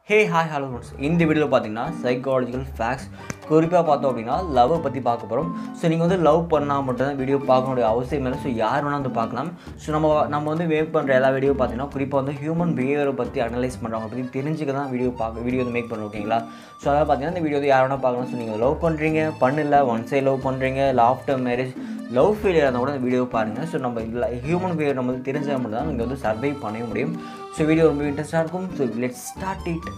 hey hi hello friends இந்த வீடியோவில் பார்த்தீங்கன்னா சைக்காலஜிக்கல் ஃபேக்ட்ஸ் குறிப்பாக பார்த்தோம் அப்படின்னா லவ்வை பற்றி பார்க்க போகிறோம் ஸோ நீங்கள் வந்து லவ் பண்ணால் மட்டும்தான் வீடியோ பார்க்கக்கூடிய அவசியம் இல்லை ஸோ யார் வேணால் வந்து பார்க்கலாம் ஸோ நம்ம நம்ம வந்து மேக் பண்ணுற எல்லா வீடியோ பார்த்தீங்கன்னா குறிப்பாக வந்து ஹியூமன் பிஹேவியரை பற்றி அனலைஸ் பண்ணுறவங்க பற்றி தெரிஞ்சுக்க தான் வீடியோ பார்க்க வீடியோ வந்து மேக் பண்ணுறோம் ஓகேங்களா ஸோ அதாவது பார்த்தீங்கன்னா இந்த வீடியோ வந்து யார் வேணால் பார்க்கலாம் ஸோ நீங்கள் லவ் பண்ணுறீங்க பண்ணல ஒன் சைட் லவ் பண்ணுறீங்க இல்லை ஆஃப்டர் மேரேஜ் லவ் ஃபெயிலியர் இருந்தால் கூட இந்த வீடியோ பாருங்கள் ஸோ நம்ம இல்லை ஹியூமன் பிஹேவியர் நம்ம வந்து தெரிஞ்சால் மட்டும் தான் நீங்கள் வந்து சர்வை பண்ணவே முடியும் ஸோ வீடியோ ரொம்ப இன்ட்ரெஸ்ட்டாக இருக்கும் ஸோ லெட் ஸ்டார்ட் இட்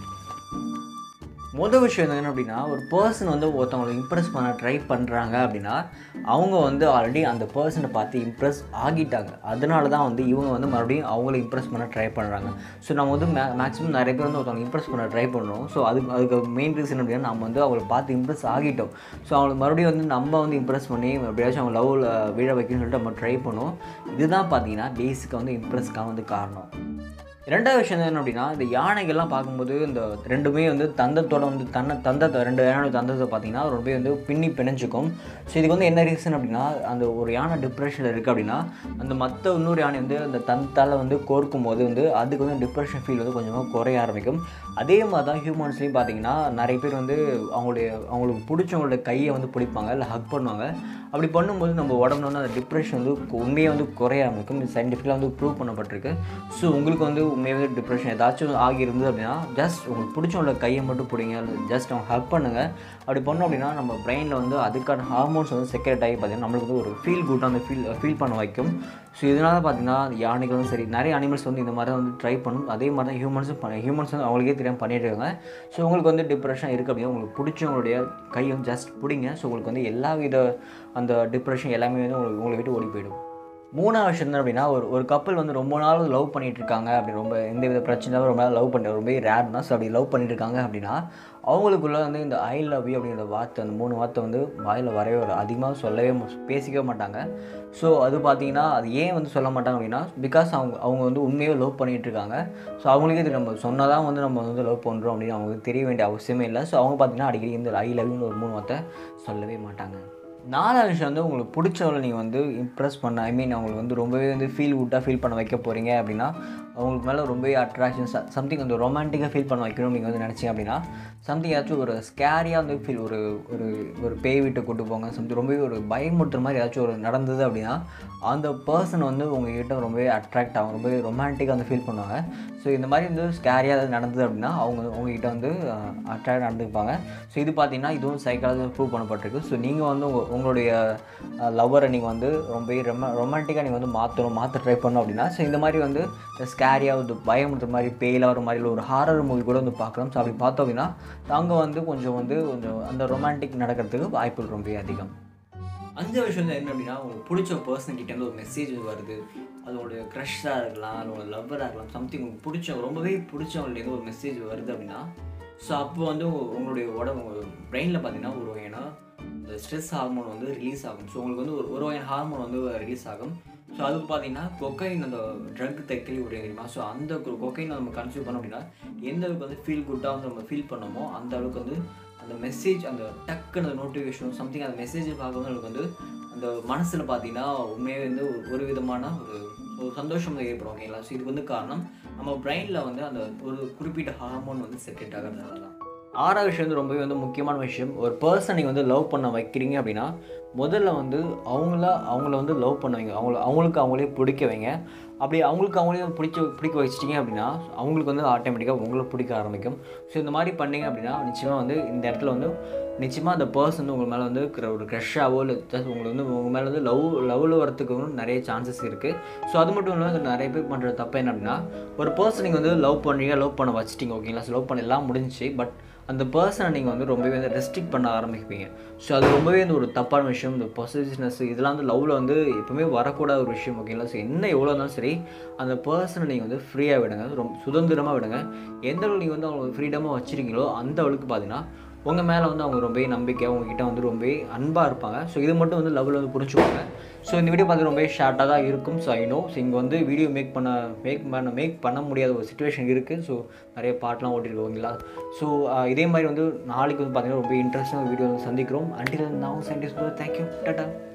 முதல் விஷயம் என்ன அப்படின்னா ஒரு பர்சன் வந்து ஒருத்தவங்களை இம்ப்ரெஸ் பண்ண ட்ரை பண்ணுறாங்க அப்படின்னா அவங்க வந்து ஆல்ரெடி அந்த பர்சனை பார்த்து இம்ப்ரெஸ் ஆகிட்டாங்க அதனால தான் வந்து இவங்க வந்து மறுபடியும் அவங்கள இம்ப்ரெஸ் பண்ண ட்ரை பண்ணுறாங்க ஸோ நம்ம வந்து மே மேக்ஸிமம் நிறைய பேர் வந்து ஒருத்தவங்க இம்ப்ரெஸ் பண்ண ட்ரை பண்ணுறோம் ஸோ அதுக்கு அதுக்கு மெயின் ரீசன் அப்படின்னா நம்ம வந்து அவங்கள பார்த்து இம்ப்ரெஸ் ஆகிட்டோம் ஸோ அவங்களுக்கு மறுபடியும் வந்து நம்ம வந்து இம்ப்ரெஸ் பண்ணி எப்படியாச்சும் அவங்க லவ்வில் வீழ வைக்கணும்னு சொல்லிட்டு நம்ம ட்ரை பண்ணுவோம் இதுதான் பார்த்தீங்கன்னா பேசிக்காக வந்து இம்ப்ரெஸ்க்காக வந்து காரணம் ரெண்டாவது விஷயம் என்ன அப்படின்னா இந்த யானைகள்லாம் பார்க்கும்போது இந்த ரெண்டுமே வந்து தந்தத்தோட வந்து தன்னை தந்தத்தை ரெண்டு யானையோட தந்தத்தை பார்த்தீங்கன்னா ரொம்ப வந்து பின்னி பிணைஞ்சிக்கும் ஸோ இதுக்கு வந்து என்ன ரீசன் அப்படின்னா அந்த ஒரு யானை டிப்ரெஷனில் இருக்குது அப்படின்னா அந்த மற்ற இன்னொரு யானை வந்து அந்த தந்தத்தால் வந்து கோர்க்கும் போது வந்து அதுக்கு வந்து டிப்ரெஷன் ஃபீல் வந்து கொஞ்சமாக குறைய ஆரம்பிக்கும் அதே மாதிரி தான் ஹியூமன்ஸ்லேயும் பார்த்தீங்கன்னா நிறைய பேர் வந்து அவங்களுடைய அவங்களுக்கு பிடிச்சவங்களோட கையை வந்து பிடிப்பாங்க இல்லை ஹக் பண்ணுவாங்க அப்படி பண்ணும்போது நம்ம உடம்புல வந்து அந்த டிப்ரெஷன் வந்து உண்மையாக வந்து குறைய ஆரம்பிக்கும் இது சயின்டிஃபிக்காக வந்து ப்ரூவ் பண்ணப்பட்டிருக்கு ஸோ உங்களுக்கு வந்து உண்மையாகவே டிப்ரெஷன் ஏதாச்சும் ஆகியிருந்தது அப்படின்னா ஜஸ்ட் உங்களுக்கு பிடிச்சவங்கள கையை மட்டும் பிடிங்க ஜஸ்ட் அவங்க ஹக் பண்ணுங்கள் அப்படி பண்ணோம் அப்படின்னா நம்ம பிரெயினில் வந்து அதுக்கான ஹார்மோன்ஸ் வந்து செக்ரேட் ஆகி பார்த்தீங்கன்னா நம்மளுக்கு வந்து ஒரு ஃபீல் குட்டாக அந்த ஃபீல் ஃபீல் பண்ண வைக்கும் ஸோ இதனால் பார்த்தீங்கன்னா யானைகளும் சரி நிறைய அனிமல்ஸ் வந்து இந்த மாதிரி தான் வந்து ட்ரை பண்ணும் அதே மாதிரி தான் ஹியூமன்ஸும் பண்ண ஹியூமன்ஸ் வந்து அவங்களுக்கே தெரியாமல் பண்ணிட்டு இருக்காங்க ஸோ உங்களுக்கு வந்து டிப்ரெஷன் இருக்குது அப்படின்னா உங்களுக்கு பிடிச்சவங்களுடைய கையை வந்து ஜஸ்ட் பிடிங்க ஸோ உங்களுக்கு வந்து எல்லா வித அந்த டிப்ரெஷன் எல்லாமே வந்து உங்களுக்கு உங்களை விட்டு ஓடி போயிடும் மூணாவது விஷயம் என்ன அப்படின்னா ஒரு ஒரு கப்பல் வந்து ரொம்ப நாள் லவ் பண்ணிட்டு இருக்காங்க அப்படி ரொம்ப எந்த வித பிரச்சனையும் ரொம்ப நாள் லவ் பண்ணி ரொம்ப ரேர் தான் ஸோ அப்படி லவ் பண்ணிட்டு இருக்காங்க அப்படின்னா அவங்களுக்குள்ள வந்து இந்த ஐ லவ் யூ அப்படிங்கிற வார்த்தை அந்த மூணு வார்த்தை வந்து வாயில் வரவே வர அதிகமாக சொல்லவே பேசிக்கவே மாட்டாங்க ஸோ அது பார்த்தீங்கன்னா அது ஏன் வந்து சொல்ல மாட்டாங்க அப்படின்னா பிகாஸ் அவங்க அவங்க வந்து உண்மையாக லவ் பண்ணிகிட்டு இருக்காங்க ஸோ அவங்களுக்கே தெரியும் நம்ம சொன்னால் தான் வந்து நம்ம வந்து லவ் பண்ணுறோம் அப்படின்னு அவங்களுக்கு தெரிய வேண்டிய அவசியமே இல்லை ஸோ அவங்க பார்த்தீங்கன்னா அடிக்கடி இந்த ஐ லவ்னு ஒரு மூணு வார்த்தை சொல்லவே மாட்டாங்க நாலாவது விஷயம் வந்து உங்களுக்கு பிடிச்சவங்களை நீங்கள் வந்து இம்ப்ரெஸ் பண்ண ஐ மீன் அவங்களுக்கு வந்து ரொம்பவே வந்து ஃபீல் குட்டாக ஃபீல் பண்ண வைக்க போகிறீங்க அப்படின்னா அவங்களுக்கு மேலே ரொம்பவே அட்ராக்ஷன் சம்திங் வந்து ரொமான்டிக்காக ஃபீல் பண்ண வைக்கணும் நீங்கள் வந்து நினச்சிங்க அப்படின்னா சம்திங் ஏதாச்சும் ஒரு ஸ்கேரியாக வந்து ஃபீல் ஒரு ஒரு ஒரு பேய் வீட்டை கூட்டு போங்க சம்திங் ரொம்பவே ஒரு பயமுறுத்துற மாதிரி ஏதாச்சும் ஒரு நடந்தது அப்படின்னா அந்த பர்சன் வந்து உங்ககிட்ட ரொம்பவே அட்ராக்ட் ஆகும் ரொம்பவே ரொமான்டிக்காக வந்து ஃபீல் பண்ணுவாங்க ஸோ இந்த மாதிரி வந்து ஸ்கேரியாக ஏதாவது நடந்தது அப்படின்னா அவங்க உங்ககிட்ட வந்து அட்ராக்ட் நடந்துப்பாங்க ஸோ இது பார்த்தீங்கன்னா இதுவும் சைக்காலஜி ப்ரூவ் பண்ணப்பட்டிருக்கு ஸோ நீங்கள் வந்து உங்கள் உங்களுடைய லவ்வரை நீங்கள் வந்து ரொம்ப ரொம ரொமான்டிக்காக நீங்கள் வந்து மாற்றணும் மாற்ற ட்ரை பண்ணணும் அப்படின்னா ஸோ இந்த மாதிரி வந்து ஸ்கேரியாக வந்து பயமுறுத்துற மாதிரி பேயில வர மாதிரி இல்லை ஒரு ஹாரர் மூவி கூட வந்து பார்க்கலாம் ஸோ அப்படி பார்த்தோம் அப்படின்னா அங்கே வந்து கொஞ்சம் வந்து கொஞ்சம் அந்த ரொமான்டிக் நடக்கிறதுக்கு வாய்ப்புகள் ரொம்ப அதிகம் அந்த விஷயம் என்ன அப்படின்னா உங்களுக்கு பிடிச்ச பர்சன் கிட்டேருந்து ஒரு மெசேஜ் வருது அதோடைய க்ரஷ்ஷாக இருக்கலாம் அதோட லவ்வராக இருக்கலாம் சம்திங் உங்களுக்கு பிடிச்ச ரொம்பவே பிடிச்சவங்கள்டேருந்து ஒரு மெசேஜ் வருது அப்படின்னா ஸோ அப்போ வந்து உங்களுடைய உடம்பு பிரெயினில் பார்த்தீங்கன்னா ஒரு வகையான இந்த ஸ்ட்ரெஸ் ஹார்மோன் வந்து ரிலீஸ் ஆகும் ஸோ உங்களுக்கு வந்து ஒரு ஒரு வகையான ஹார்மோன் வந்து ரிலீஸ் ஆகும் ஸோ அதுக்கு பார்த்தீங்கன்னா கொக்கைன் அந்த ட்ரக் தைக்கலி ஒரு தெரியுமா ஸோ அந்த கொக்கைன் நம்ம கன்சியூம் பண்ணோம் அப்படின்னா எந்த அளவுக்கு வந்து ஃபீல் குட்டாக வந்து நம்ம ஃபீல் பண்ணோமோ அந்த அளவுக்கு வந்து அந்த மெசேஜ் அந்த டக்குன்னு அந்த நோட்டிஃபிகேஷன் சம்திங் அந்த மெசேஜ் பார்க்கும்போது நம்மளுக்கு வந்து அந்த மனசில் பார்த்தீங்கன்னா உண்மையாக வந்து ஒரு ஒரு விதமான ஒரு ஒரு சந்தோஷம் ஏற்படும் ஓகேங்களா ஸோ இதுக்கு வந்து காரணம் நம்ம பிரெயினில் வந்து அந்த ஒரு குறிப்பிட்ட ஹார்மோன் வந்து செக்ரெட் ஆகிறதுனால தான் ஆறாவது விஷயம் வந்து ரொம்பவே வந்து முக்கியமான விஷயம் ஒரு பர்சன் நீங்கள் வந்து லவ் பண்ண வைக்கிறீங்க அப்படின்னா முதல்ல வந்து அவங்கள அவங்கள வந்து லவ் பண்ண வைங்க அவங்கள அவங்களுக்கு அவங்களே பிடிக்க வைங்க அப்படி அவங்களுக்கு அவங்களே பிடிச்ச பிடிக்க வச்சிட்டிங்க அப்படின்னா அவங்களுக்கு வந்து ஆட்டோமேட்டிக்காக உங்களை பிடிக்க ஆரம்பிக்கும் ஸோ இந்த மாதிரி பண்ணிங்க அப்படின்னா நிச்சயமாக வந்து இந்த இடத்துல வந்து நிச்சயமாக அந்த பர்சன் வந்து உங்கள் மேலே வந்து ஒரு க்ரஷ்ஷாவோ இல்லை ஜஸ்ட் உங்களுக்கு வந்து உங்கள் மேலே வந்து லவ் லவ்வில் வரத்துக்கு நிறைய சான்சஸ் இருக்குது ஸோ அது மட்டும் இல்லாமல் நிறைய பேர் பண்ணுற தப்பு என்ன அப்படின்னா ஒரு பர்சன் நீங்கள் வந்து லவ் பண்ணுறீங்க லவ் பண்ண வச்சிட்டிங்க ஓகேங்களா ஸோ லவ் பண்ண எல்லாம் முடிஞ்சிச்சு பட் அந்த பர்சனை நீங்கள் வந்து ரொம்பவே வந்து ரெஸ்ட்ரிக்ட் பண்ண ஆரம்பிப்பீங்க ஸோ அது ரொம்பவே வந்து ஒரு தப்பான விஷயம் இந்த பொசிஷனஸ் இதெல்லாம் வந்து லவ்வில் வந்து எப்பவுமே வரக்கூடாத ஒரு விஷயம் ஓகேங்களா ஸோ என்ன எவ்வளோ இருந்தாலும் சரி அந்த பர்சனை நீங்கள் வந்து ஃப்ரீயாக விடுங்க ரொம்ப சுதந்திரமாக விடுங்க எந்த அளவுக்கு நீங்கள் வந்து அவங்க ஃப்ரீடமாக வச்சுருக்கீங்களோ அந்த அளவுக்கு பார்த்தீங்கன்னா உங்கள் மேலே வந்து அவங்க ரொம்பவே நம்பிக்கை உங்ககிட்ட வந்து ரொம்பவே அன்பாக இருப்பாங்க ஸோ இது மட்டும் வந்து லவ்வில் வந்து புரிஞ்சுக்கோங்க ஸோ இந்த வீடியோ பார்த்து ரொம்பவே ஷார்ட்டாக தான் இருக்கும் ஸோ ஐ நோ ஸோ இங்கே வந்து வீடியோ மேக் பண்ண மேக் பண்ண மேக் பண்ண முடியாத ஒரு சுச்சுவேஷன் இருக்குது ஸோ நிறைய பாட்டெலாம் ஓட்டிருக்கோங்களா ஸோ இதே மாதிரி வந்து நாளைக்கு வந்து பார்த்தீங்கன்னா ரொம்ப இன்ட்ரெஸ்டான வீடியோ வந்து சந்திக்கிறோம் அண்டில் நான் சயின்டிஸ்ட் தேங்க்யூ டாட்டா